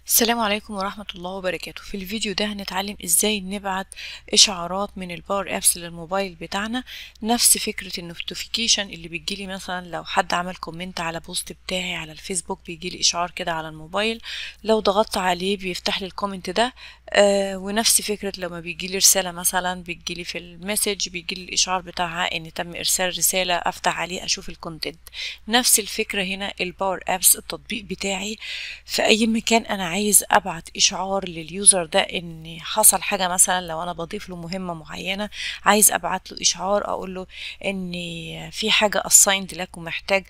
السلام عليكم ورحمة الله وبركاته في الفيديو ده هنتعلم ازاي نبعت اشعارات من الباور ابس للموبايل بتاعنا نفس فكرة النوتيفيكيشن اللي بتجيلي مثلا لو حد عمل كومنت على بوست بتاعي على الفيسبوك بيجيلي اشعار كده على الموبايل لو ضغطت عليه بيفتح لي الكومنت ده آه ونفس فكرة لما بيجيلي رسالة مثلا بتجيلي في المسج بيجيلي الاشعار بتاعها ان تم ارسال رسالة افتح عليه اشوف الكونتنت نفس الفكرة هنا الباور ابس التطبيق بتاعي في اي مكان انا عايز ابعت اشعار لليوزر ده ان حصل حاجه مثلا لو انا بضيف له مهمه معينه عايز ابعت له اشعار اقول له ان في حاجه اسايند لك ومحتاج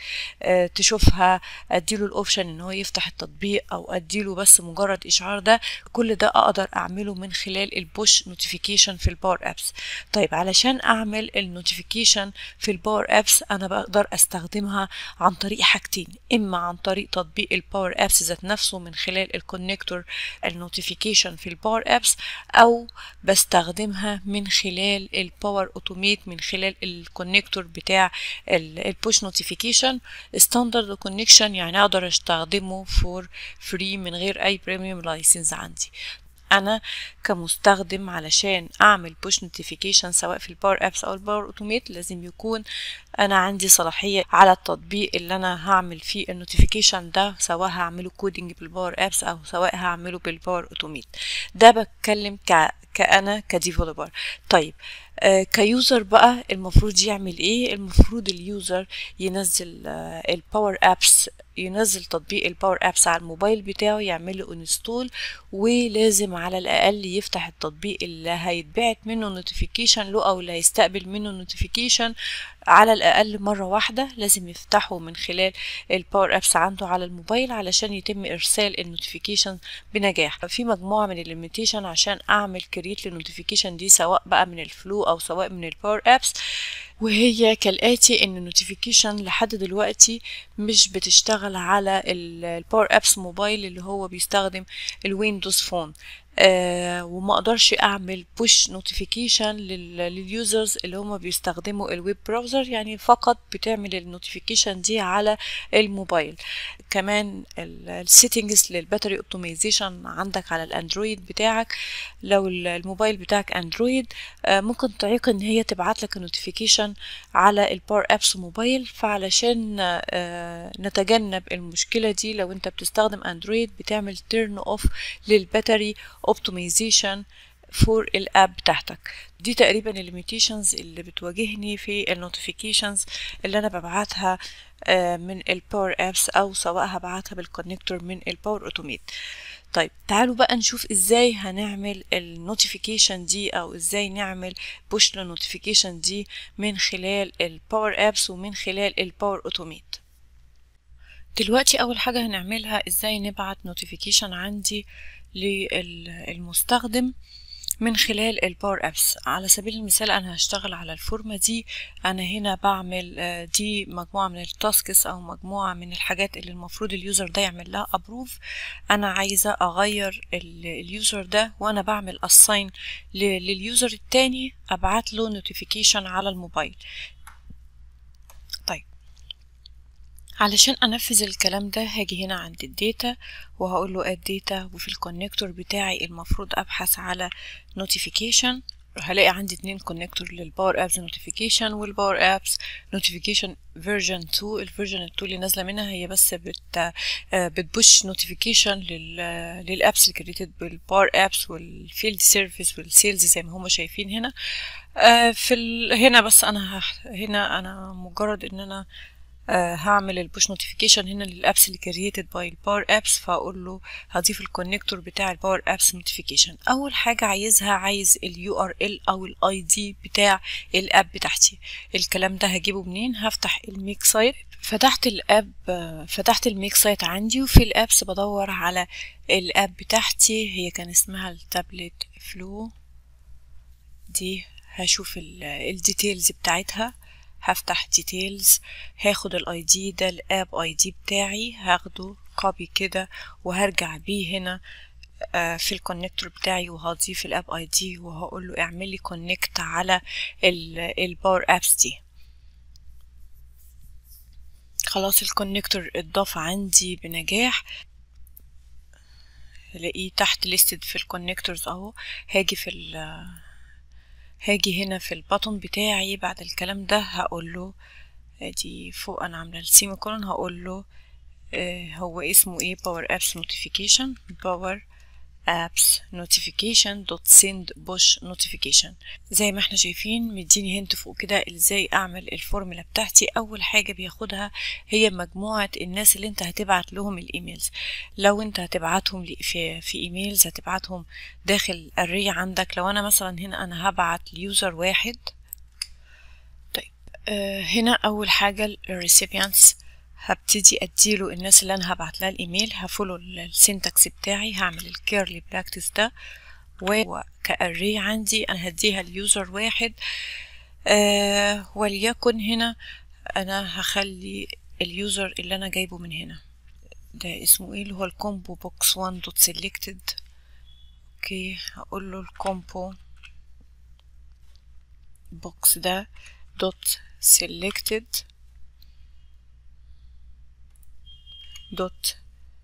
تشوفها اديله الاوبشن ان هو يفتح التطبيق او اديله بس مجرد اشعار ده كل ده اقدر اعمله من خلال البوش نوتيفيكيشن في الباور ابس طيب علشان اعمل النوتيفيكيشن في الباور ابس انا بقدر استخدمها عن طريق حاجتين اما عن طريق تطبيق الباور ابس ذات نفسه من خلال الكونكتور النوتيفيكيشن في الباور ابس او بستخدمها من خلال الباور اوتوميت من خلال الكونكتور بتاع البوش نوتيفيكيشن ستاندرد كونكشن يعني اقدر استخدمه فور فري من غير اي بريميوم لايسنس عندي انا كمستخدم علشان اعمل بوش نوتيفيكيشن سواء في الباور ابس او الباور اوتوميت لازم يكون انا عندي صلاحيه على التطبيق اللي انا هعمل فيه النوتيفيكيشن ده سواء هعمله كودينج بالباور ابس او سواء هعمله بالباور اوتوميت ده بتكلم ك كأنا كديفلوبر طيب آه كيوزر بقى المفروض يعمل ايه المفروض اليوزر ينزل آه الباور ابس ينزل تطبيق الباور ابس على الموبايل بتاعه يعمل له انستول ولازم على الاقل يفتح التطبيق اللي هيتبعت منه نوتيفيكيشن له او اللي هيستقبل منه نوتيفيكيشن على الاقل مره واحده لازم يفتحه من خلال الباور ابس عنده على الموبايل علشان يتم ارسال النوتيفيكيشن بنجاح في مجموعه من الليميتيشن عشان اعمل كريت للنوتيفيكيشن دي سواء بقى من الفلو او سواء من الباور ابس وهي كالآتي إن النوتيفيكيشن لحد دلوقتي مش بتشتغل على الباور ابس موبايل اللي هو بيستخدم الويندوز فون آه وما اقدرش اعمل بوش نوتيفيكيشن لليوزرز اللي هم بيستخدموا الويب براوزر يعني فقط بتعمل النوتيفيكيشن دي على الموبايل كمان السيتنجز للباتري اوبتمايزيشن عندك على الاندرويد بتاعك لو الموبايل بتاعك اندرويد آه ممكن تعيق ان هي تبعت لك النوتيفيكيشن على الباور ابس موبايل فعلشان آه نتجنب المشكله دي لو انت بتستخدم اندرويد بتعمل تيرن اوف للباتري اوبتمايزيشن فور الاب بتاعتك دي تقريبا الليميتيشنز اللي بتواجهني في النوتيفيكيشنز اللي انا ببعتها من الباور ابس او سواء هبعتها بالكونكتور من الباور اوتوميت طيب تعالوا بقى نشوف ازاي هنعمل النوتيفيكيشن دي او ازاي نعمل بوش للنوتيفيكيشن دي من خلال الباور ابس ومن خلال الباور اوتوميت دلوقتي اول حاجه هنعملها ازاي نبعت نوتيفيكيشن عندي للمستخدم من خلال الباور ابس على سبيل المثال انا هشتغل على الفورمه دي انا هنا بعمل دي مجموعه من التاسكس او مجموعه من الحاجات اللي المفروض اليوزر ده يعمل لها ابروف انا عايزه اغير اليوزر ده وانا بعمل اساين لليوزر التاني ابعت له نوتيفيكيشن على الموبايل طيب علشان انفذ الكلام ده هاجي هنا عند الداتا وهقول له اد داتا وفي الكونكتور بتاعي المفروض ابحث على نوتيفيكيشن هلاقي عندي اتنين كونكتور للباور ابس نوتيفيكيشن والباور ابس نوتيفيكيشن فيرجن 2 الفيرجن 2 اللي نازله منها هي بس بت بتبوش نوتيفيكيشن للابس اللي كريتد بالباور ابس والفيلد سيرفيس والسيلز زي ما هم شايفين هنا في ال... هنا بس انا هنا انا مجرد ان انا آه هعمل البوش نوتيفيكيشن هنا للابس اللي كرييتد باي الباور ابس فاقول له هضيف الكونكتور بتاع الباور ابس نوتيفيكيشن اول حاجه عايزها عايز اليو ار ال او الاي دي بتاع الاب بتاعتي الكلام ده هجيبه منين هفتح الميك سايت فتحت الاب فتحت الميك سايت عندي وفي الابس بدور على الاب بتاعتي هي كان اسمها التابلت فلو دي هشوف الديتيلز بتاعتها هفتح ديتيلز هاخد الاي دي ده الاب اي دي بتاعي هاخده كوبي كده وهرجع بيه هنا في الكونكتور بتاعي وهضيف الاب اي دي وهقول له اعمل لي كونكت على الباور ابس دي خلاص الكونكتور اتضاف عندي بنجاح هلاقيه تحت listed في الكونكتورز اهو هاجي في ال هاجي هنا في البطن بتاعي بعد الكلام ده هقول له ادي فوق انا عامله السيمي كولون هقول له آه هو اسمه ايه باور ابس نوتيفيكيشن باور apps notification dot send push notification زي ما احنا شايفين مديني هنت فوق كده ازاي اعمل الفورمولا بتاعتي اول حاجه بياخدها هي مجموعه الناس اللي انت هتبعت لهم الايميلز لو انت هتبعتهم في في ايميلز هتبعتهم داخل الري عندك لو انا مثلا هنا انا هبعت ليوزر واحد طيب آه هنا اول حاجه الريسيبيانتس هبتدي اديله الناس اللي انا هبعت لها الايميل هفولو السنتكس بتاعي هعمل الكيرلي براكتس ده وكأري عندي انا هديها اليوزر واحد آه وليكن هنا انا هخلي اليوزر اللي انا جايبه من هنا ده اسمه ايه اللي هو الكومبو بوكس 1 دوت سيلكتد اوكي هقول له الكومبو بوكس ده دوت سيلكتد دوت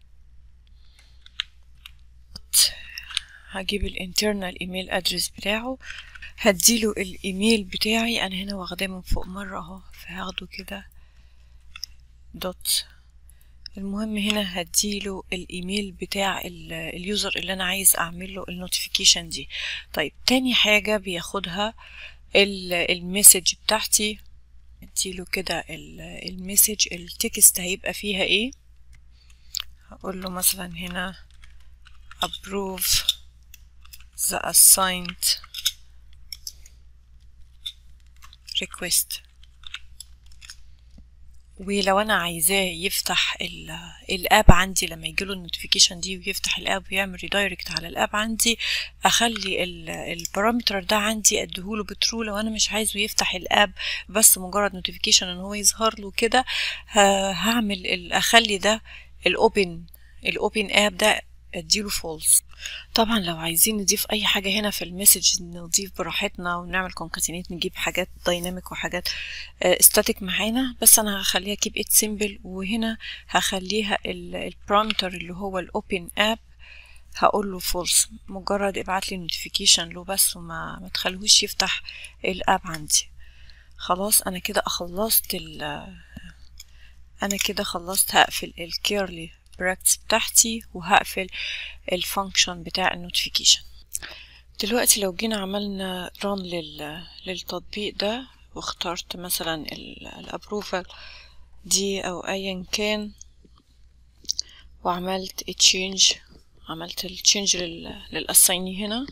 هجيب الانترنال ايميل ادرس بتاعه هديله الايميل بتاعي انا هنا واخداه من فوق مره اهو فهاخده كده دوت المهم هنا هديله الايميل بتاع اليوزر اللي انا عايز اعمل له النوتيفيكيشن دي طيب تاني حاجه بياخدها المسج بتاعتي اديله كده المسج التكست هيبقى فيها ايه هقول له مثلا هنا approve the assigned request ولو انا عايزاه يفتح الاب عندي لما يجيله النوتيفيكيشن دي ويفتح الاب ويعمل ريدايركت على الاب عندي اخلي البارامتر ده عندي اديهوله بترو لو انا مش عايزه يفتح الاب بس مجرد نوتيفيكيشن ان هو يظهر له كده هعمل اخلي ده الاوبن الاوبن اب ده اديله فولس طبعا لو عايزين نضيف اي حاجه هنا في المسج نضيف براحتنا ونعمل كونكاتينيت نجيب حاجات دايناميك وحاجات ستاتيك معانا بس انا هخليها كيب ات سيمبل وهنا هخليها البرامتر اللي هو الاوبن اب هقول له فولس مجرد ابعت لي نوتيفيكيشن له بس وما ما تخليهوش يفتح الاب عندي خلاص انا كده خلصت ال انا كده خلصت هقفل الكيرلي براكتس بتاعتي وهقفل الفانكشن بتاع النوتيفيكيشن دلوقتي لو جينا عملنا ران لل... للتطبيق ده واخترت مثلا الابروفال دي او ايا كان وعملت تشينج عملت التشينج لل... للاسايني هنا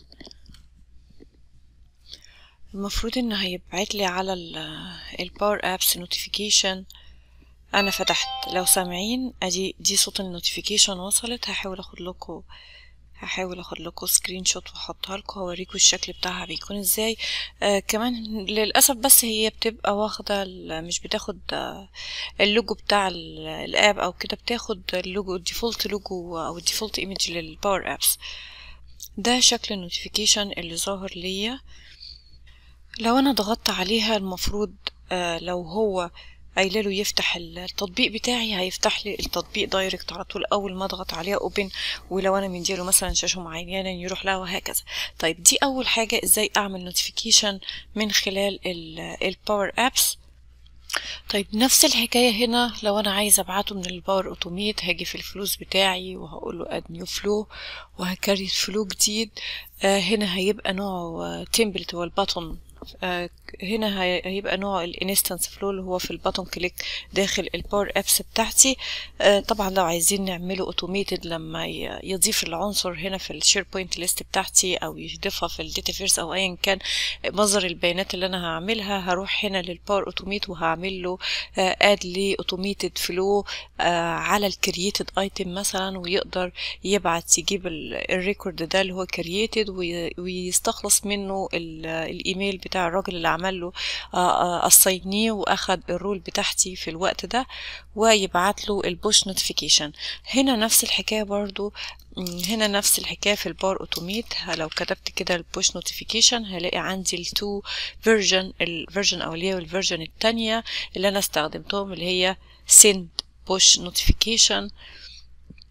المفروض ان هيبعت لي على الباور ابس نوتيفيكيشن انا فتحت لو سامعين ادي دي صوت النوتيفيكيشن وصلت هحاول اخد لكم هحاول اخد لكم سكرين شوت واحطها لكم هوريكم الشكل بتاعها بيكون ازاي آه كمان للاسف بس هي بتبقى واخده مش بتاخد آه اللوجو بتاع الاب او كده بتاخد اللوجو الديفولت لوجو او الديفولت ايمج للباور ابس ده شكل النوتيفيكيشن اللي ظاهر ليا لو انا ضغطت عليها المفروض آه لو هو قايله له يفتح التطبيق بتاعي هيفتح لي التطبيق دايركت على طول اول ما اضغط عليها اوبن ولو انا مديله مثلا شاشه معينه يروح لها وهكذا طيب دي اول حاجه ازاي اعمل نوتيفيكيشن من خلال الباور ابس طيب نفس الحكاية هنا لو أنا عايزة أبعته من الباور أوتوميت هاجي في الفلوس بتاعي وهقول له أد نيو فلو وهكريت فلو جديد آه هنا هيبقى نوع تمبلت هو البطن آه هنا هيبقى نوع الانستنس فلو اللي هو في الباتون كليك داخل الباور ابس بتاعتي آه طبعا لو عايزين نعمله اوتوميتد لما يضيف العنصر هنا في الشير بوينت ليست بتاعتي او يضيفها في الداتا فيرس او ايا كان مصدر البيانات اللي انا هعملها هروح هنا للباور اوتوميت وهعمل له اد لي اوتوميتد فلو على الكرييتد ايتم مثلا ويقدر يبعت يجيب الريكورد ده اللي هو كرييتد ويستخلص منه الايميل بتاع الراجل اللي عمل له اساينيه واخد الرول بتاعتي في الوقت ده ويبعت له البوش نوتيفيكيشن هنا نفس الحكايه برضو هنا نفس الحكايه في البار اوتوميت لو كتبت كده البوش نوتيفيكيشن هلاقي عندي التو فيرجن الفيرجن اوليه والفيرجن التانية اللي انا استخدمتهم اللي هي send push notification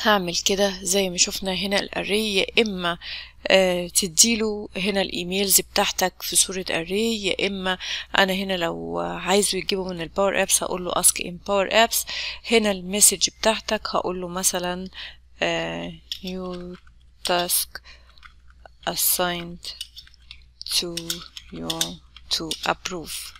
هعمل كده زي ما شفنا هنا الاري يا اما آه تديله هنا الايميلز بتاعتك في صورة array يا اما انا هنا لو عايزه يجيبه من الباور ابس هقول له ask in power apps هنا المسج بتاعتك هقول له مثلا آه new task assigned to you to approve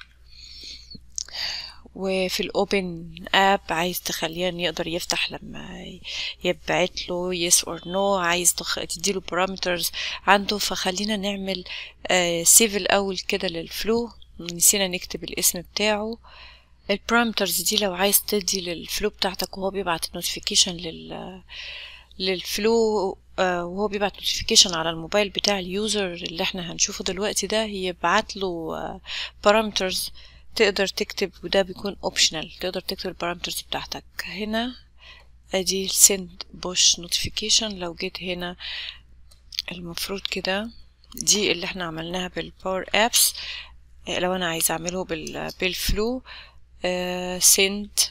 وفي الاوبن اب عايز تخليه يقدر يفتح لما يبعت له yes or no عايز تخ... تديله parameters عنده فخلينا نعمل سيف الاول كده للفلو نسينا نكتب الاسم بتاعه البارامترز دي لو عايز تدي للفلو بتاعتك وهو بيبعت النوتيفيكيشن لل للفلو آه وهو بيبعت نوتيفيكيشن على الموبايل بتاع اليوزر اللي احنا هنشوفه دلوقتي ده يبعت له بارامترز آه تقدر تكتب وده بيكون اوبشنال تقدر تكتب البارامترز بتاعتك هنا ادي send push notification لو جيت هنا المفروض كده دي اللي احنا عملناها بالباور ابس لو انا عايز اعمله بال بالفلو آه send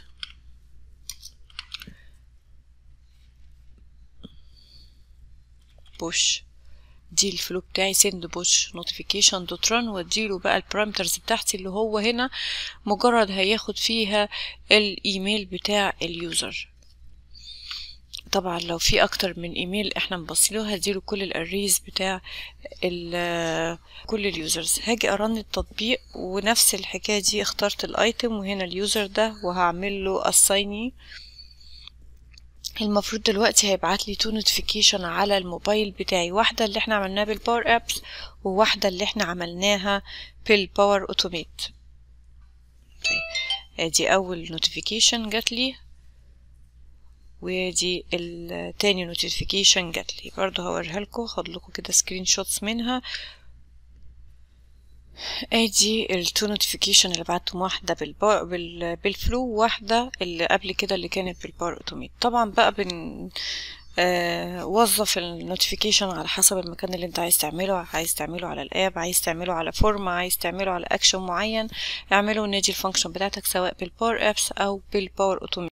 push دي الفلو بتاعي send push notification dot run واديله بقى البارامترز بتاعتي اللي هو هنا مجرد هياخد فيها الايميل بتاع اليوزر طبعا لو في اكتر من ايميل احنا مبصيله هديله كل الاريز بتاع كل اليوزرز هاجي ارن التطبيق ونفس الحكايه دي اخترت الايتم وهنا اليوزر ده وهعمل له assign المفروض دلوقتي هيبعت لي تو نوتيفيكيشن على الموبايل بتاعي واحده اللي احنا عملناها بالباور ابس وواحده اللي احنا عملناها بالباور اوتوميت طيب ادي اول نوتيفيكيشن جات لي ودي التاني نوتيفيكيشن جات لي برضو هوريها لكم خد لكم كده سكرين شوتس منها ادي التو نوتيفيكيشن اللي بعتهم واحده بالبار بال... بالفلو وواحده اللي قبل كده اللي كانت بالبار اوتوميت طبعا بقى بن آه وظف النوتيفيكيشن على حسب المكان اللي انت عايز تعمله عايز تعمله على الاب عايز تعمله على فورم عايز تعمله على اكشن معين اعمله ونادي الفانكشن بتاعتك سواء بالباور ابس او بالباور اوتوميت